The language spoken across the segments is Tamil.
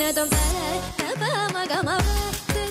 தம் தர ப மக ம தி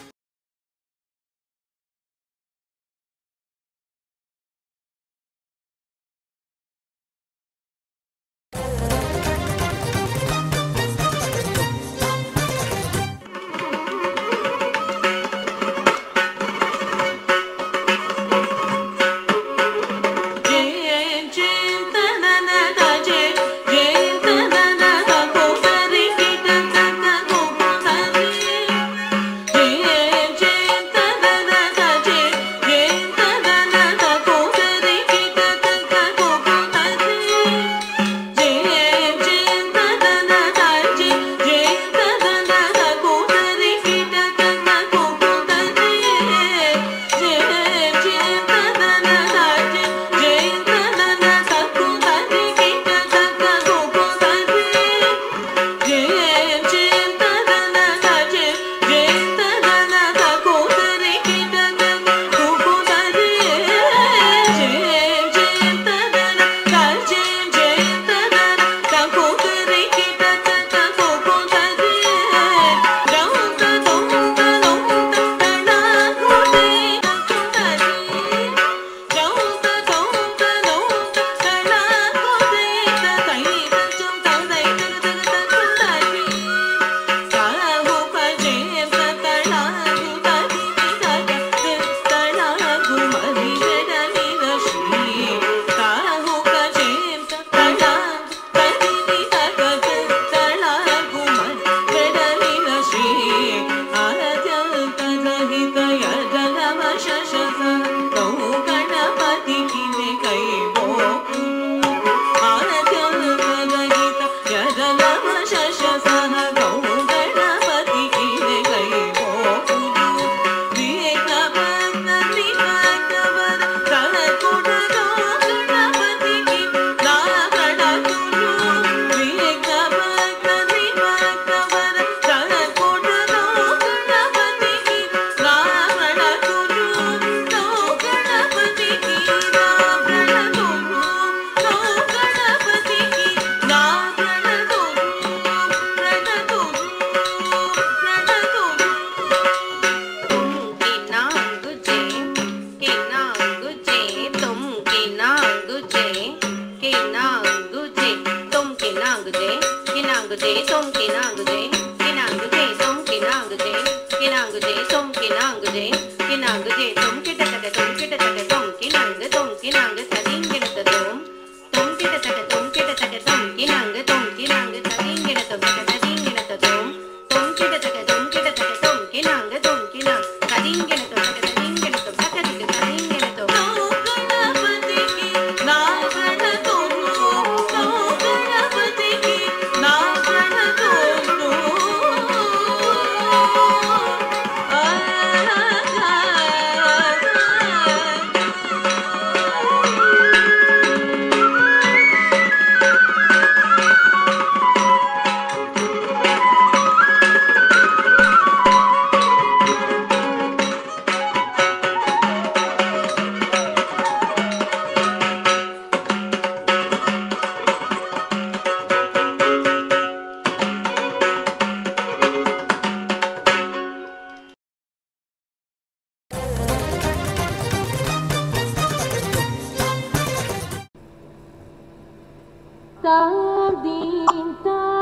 तां दीं तां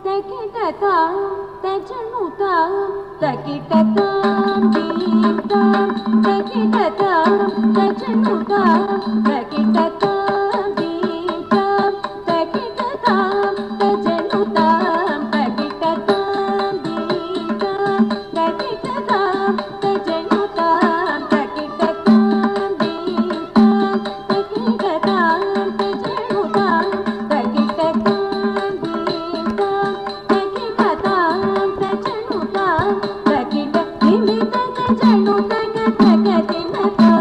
तकिटतां तजनुतां तकिटतां दीं तां तकिटतां तजनुतां तकिटतां दीं तां तकिटतां तजनुतां तकिटतां दीं तां तकिटतां तजनुतां तकिटतां दीं तां तकिटतां तजनुतां तकिटतां दीं तां तकिटतां तजनुतां तकिट निमित तजनुतां तकिटतां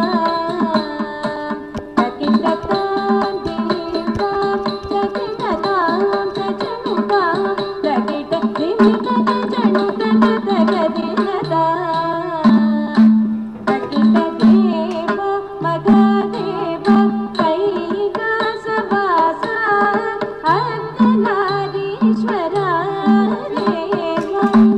तकिटतां दीं तां तकिटतां तजनुतां तकिट निमित तजनुतां तकिटतां तकिटदेव मगदेव कैलासवासा अर्धनारीश्वरा देव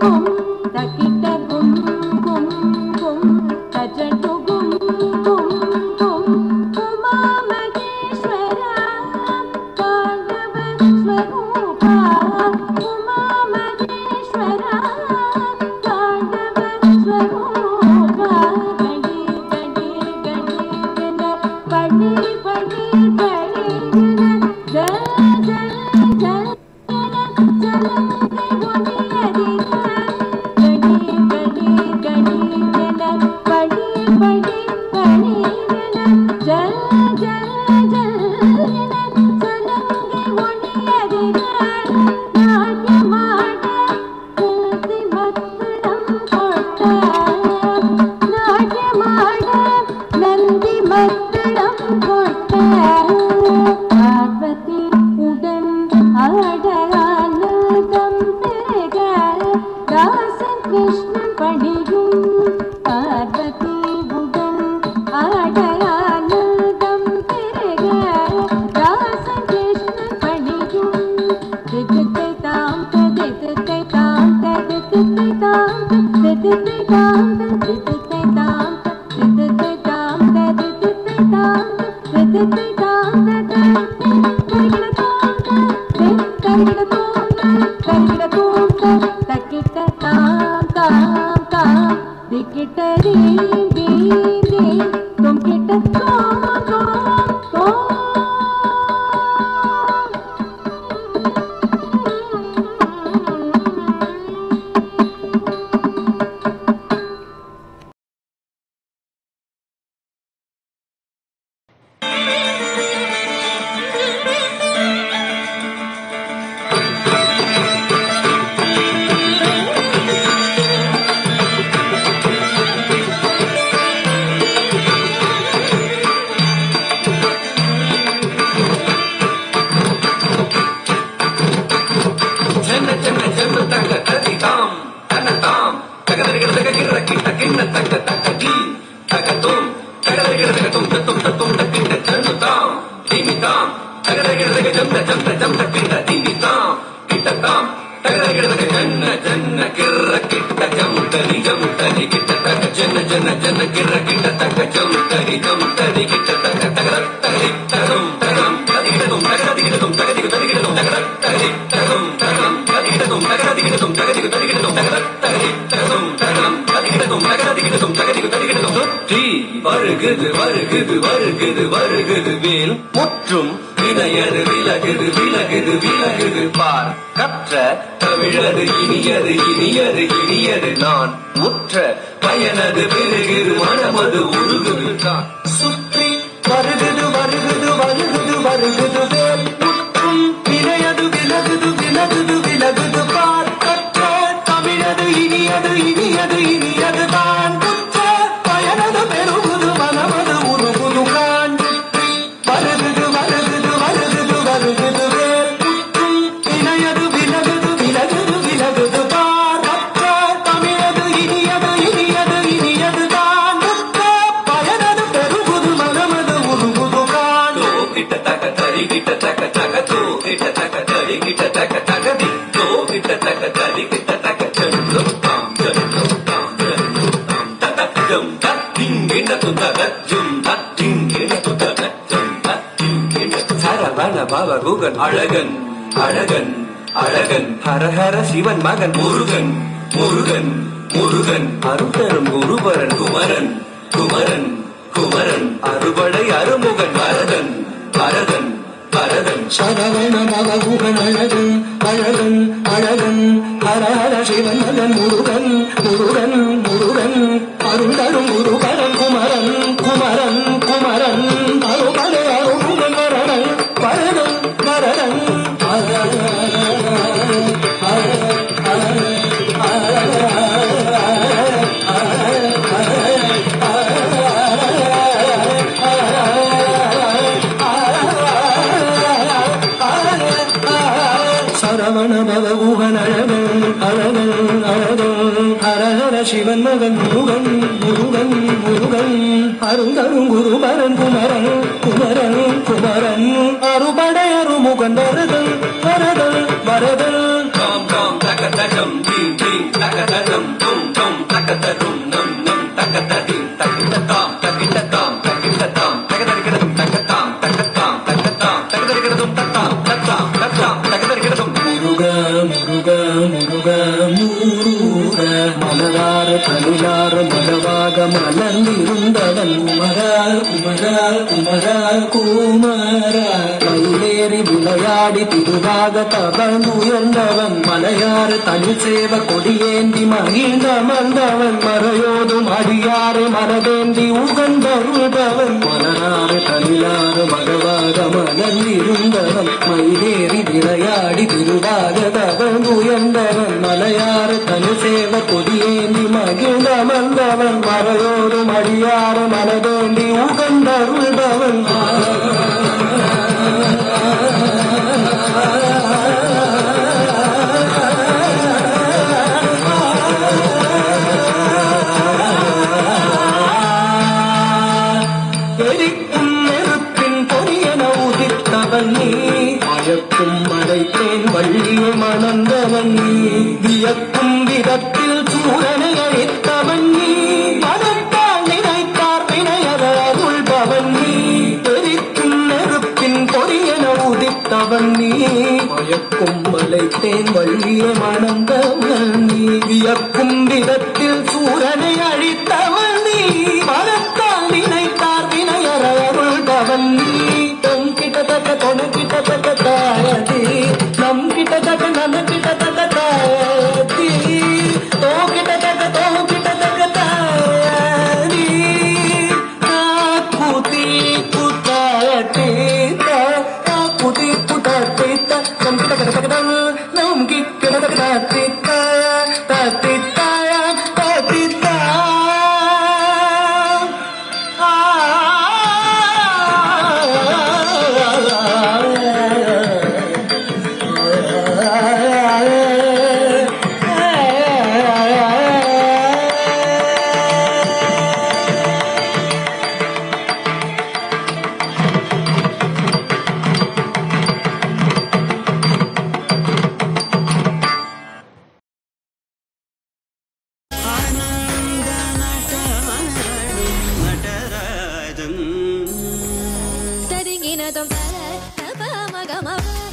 கும் தக்கிட்ட கும் கும் கும் தஜட்டு கும் கும் கும் உமா மகேஸ்வரா தாண்டவ ஸ்வரூபா உமா மகேஸ்வரா தாண்டவ ஸ்வரூபா கடி கடி கடி கன படி படி படி கன ஜல் ஜல் ஜல் நந்தி மத்தளம் கொட்ட பார்வதி உடன் ஆடலானதம் பெருக தாசன் கிருஷ்ணன் படியும் பார்வதி உடன் ஆடலானதம் பெருக தாசன் கிருஷ்ணன் படியும் திதித்தை தாம் திதித்தை தாம் திதித்தை தாம் திதித்தை தாம் திதித்தை தாம் திதித்தை தாம் திதித்தை தாம் திதித்தை தாம் கரிகிட தோங்க கரிகிட தோங்க கரிகிட தோங்க தக்கிட்ட தாம் தாம் தாம் திக்கிட்ட ரீம் ரீம் ரீம் தும் கிட்ட தோம் தோம் தோம் ಚೆನ್ನ ಚೆನ್ನ ಚೆನ್ನ ತಕ್ಕ ತರಿ ತಾಂ ತನ ತಾಂ ತಗದರಿಗಿಡ ತಗ ಗಿರ್ರ ಕಿಟ್ಟ ಕಿಣ್ಣ ತಕ್ಕ ತಕ್ಕ ಟಿ ತಕ ತುಂ ತಗದರಿಗಿಡ ತಗ ತುಂ ತುಂ ತುಂ ತಕ್ಕಿಟ್ಟ ಚಣ್ಣು ತಾಂ ತಿಮಿ ತಾಂ ತಗದರಿಗಿಡ ತಗ ಜಂತ ಜಂತ ಜಂತ ಕಿಟ್ಟ ತಿಮಿ ತಾಂ ಕಿಟ್ಟ ತಾಂ ತಗದರಿಗಿಡ ತಗ ಚೆನ್ನ ಚೆನ್ನ ಕಿರ್ರ ಕಿಟ್ಟ ಜಂತರಿ ಜಂತರಿ ಕಿಟ್ಟ ತಕ ಚೆನ್ನ ಚೆನ್ನ ಚೆನ್ನ ಕಿರ್ರ ಕಿಟ್ಟ ತಕ ಜಂತರಿ ಜಂತರಿ ಕಿಟ್ಟ ತಕ ತಗದ ತಗದಿ ತಗದಂ ತಗದಂ ತದಿಗಿಡ ತುಂ ತಗದಿಗಿಡ ತುಂ ತಗದಿಗ ತದಿಗಿಡ ತುಂ ತಗದ ತಗದಿ ತಗದಂ ತಗದಂ ತದಿಗಿಡ ತುಂ ತಗದಿಗಿಡ ತುಂ ತಗದಿಗ ತದಿಗಿಡ ತುಂ ತಗದ தகதி தகதும் தகதம் ததிகிடதும் தகததிகிடதும் தகதிகு ததிகிடதும் சுற்றி வருகுது வருகுது வருகுது வருகுது வேல் முற்றும் வினையது விலகுது விலகுது விலகுது பார் கற்ற தமிழது இனியது இனியது இனியது நான் முற்ற பயனது பெருகுது மனமது உருகுது தான் சுற்றி வருகுது வருகுது வருகுது வருகுது வேல் முற்றும் வினையது விலகுது விலகுது விலகுது பார் கற்ற தமிழது இனியது இனியது இனியது தான் புற்ற பயனது பெருகுது மனமது உருகுது கான் வருகுது வருகுது வருகுது வருகுது வேல் முற்றும் வினையது விலகுது விலகுது விலகுது பார் கற்ற தமிழது இனியது இனியது இனியது தான் புற்ற பயனது பெருகுது மனமது உருகுது கான் கிட்ட தக்க தரி கிட்ட தக்க தக்க தோ கிட்ட தக்க தரி கிட்ட தக்க தக்க தி தோ கிட்ட தக்க தரி கிட்ட தக்க சென்று தாம் சென்று தாம் சென்று தாம் தக்க ஜம் தத்திங் கிட்ட துத்தக ஜும் தத்திங் கிட்ட துத்தக ஜம் தத்திங் கிட்ட சரவண பவ குகன் அழகன் அழகன் அழகன் ஹரஹர சிவன் மகன் முருகன் முருகன் முருகன் அருத்தரும் குருபரன் குமரன் குமரன் குமரன் அறுபடை அருமுகன் வரதன் பரதன் பரதன் சரவண பவகுகன் அழகன் அழகன் அழகன் ஹரஹர சிவன் மகன் முருகன் முருகன் முருகன் அருந்தரும் குருபரன் குமரன் குமரன் குமரன் அருபடை அருமுகன் வரதன் வரதன் வரதன் சரவண பவகுகன் அழகன் அழகன் அழகன் ஹரஹர சிவன் மகன் முருகன் முருகன் முருகன் அருந்தரும் குருபரன் குமரன் குமரன் குமரன் அறுபடை அருமுகன் வரதன் வரதன் வரதன் தாம் தாம் தக தகம் தீம் தீம் தக மலராறு தனிலாறு மலவாக மலர்ந்திருந்தவன் குமரால் குமரால் குமரால் குமரா மயிலேறி விளையாடி திருவாக தவழ்ந்துயர்ந்தவன் மலையாறு தனி சேவ கொடியேந்தி மகிழ்ந்தமர்ந்தவன் மறையோதும் அடியாறு மரதேந்தி உகந்தருள்பவன் மலராறு தனிலாறு மகவாக மலர்ந்திருந்தவன் மயிலேறி விளையாடி திருவாக தவழ்ந்துயர்ந்தவன் மலையாறு தனி சேவ கொடியேந்தி மகிழ்ந்தமர்ந்தவன் மறையோதும் அடியாறு மரதேந்தி உகந்தருள்பவன் எரிக்கும் நெருப்பின் பொரியன உதித்தவன் நீ மயக்கும் மலைத்தேன் வள்ளியை மணந்தவன் நீ வியக்கும் விதத்தில் சூரனை அழித்தவன் நீ மனத்தால் நினைத்தார் வினையத அருள்பவன் நீ எரிக்கும் நெருப்பின் பொரியன உதித்தவன் நீ மயக்கும் மலைத்தேன் வள்ளியை மணந்தவன் நீ வியக்கும் விதத்தில் சூரனை அழித்தவன் நீ மனத்தால் நினைத்தார் வினையற அருள்பவன் நீ தொன் கிட்டத்தக்க தொணு கிட்டத்தக்க தாயதி நம் கிட்டத்தக்க நம் கிட்டத்தக்க தாயதி தோ கிட்டத்தக்க தோ கிட்டத்தக்க தாயதி கூத்தி குத்தாயத்தி கூத்தி குத்தாத்தி நம் கிட்டத்தக்க நம் கிட்டத்தக்க தாத்தி தாத்தி தாய தாத்தி തരിങ്ങിനതും തര തപ മഗമ